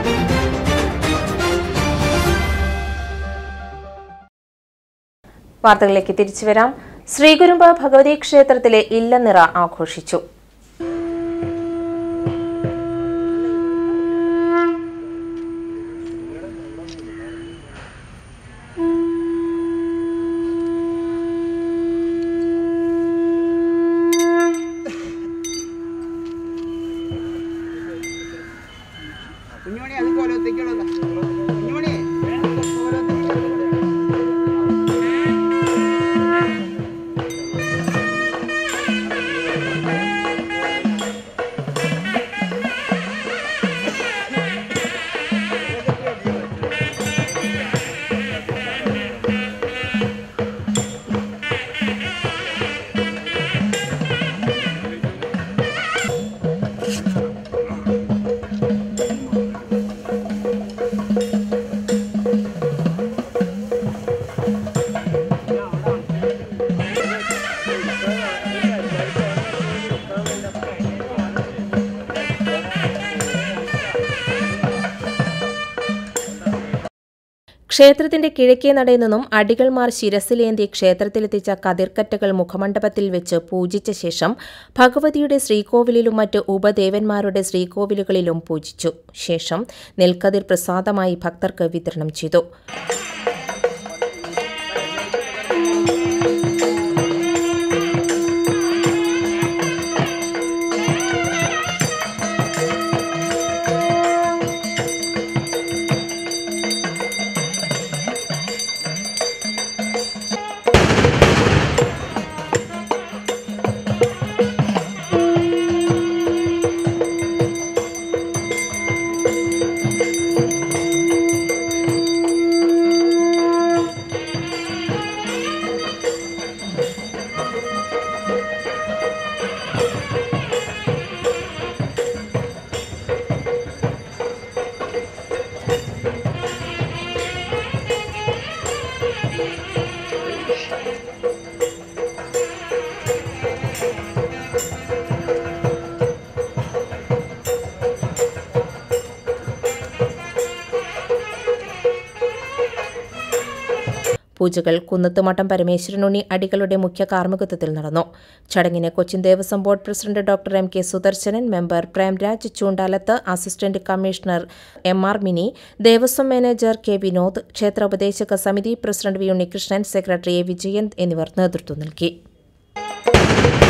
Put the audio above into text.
വാർത്തകളിലേക്ക് തിരിച്ചു വരാം ശ്രീകുരുമ്പ ഭഗവതി ക്ഷേത്രത്തിലെ ഇല്ലനിറ ആഘോഷിച്ചു കുഞ്ഞുമണി അത് കോലത്തേക്കുള്ളതാ കുഞ്ഞുമണി ക്ഷേത്രത്തിന്റെ കിഴക്കേ നടയിൽ നിന്നും അടികൾമാർ ശിരസിലേന്തി ക്ഷേത്രത്തിലെത്തിച്ച കതിർക്കറ്റകൾ മുഖമണ്ഡപത്തിൽ വെച്ച് പൂജിച്ച ശേഷം ഭഗവതിയുടെ ശ്രീകോവിലിലും മറ്റ് ഉപദേവന്മാരുടെ ശ്രീകോവിലുകളിലും പൂജിച്ചു ശേഷം നെൽക്കതിർ പ്രസാദമായി ഭക്തർക്ക് വിതരണം ചെയ്തു പൂജകൾ കുന്നത്തുമട്ടം പരമേശ്വരനുണ്ണി അടികളുടെ മുഖ്യ കാർമ്മികത്വത്തിൽ നടന്നു ചടങ്ങിന് Cochin Devaswom board president doctor M K Sudarshanan member Premraj Choondalath assistant commissioner M R Mini Devaswom manager K Vinod ക്ഷേത്ര ഉപദേശക സമിതി president V Unnikrishnan secretary A Vijayan എന്നിവർ നേതൃത്വം നൽകി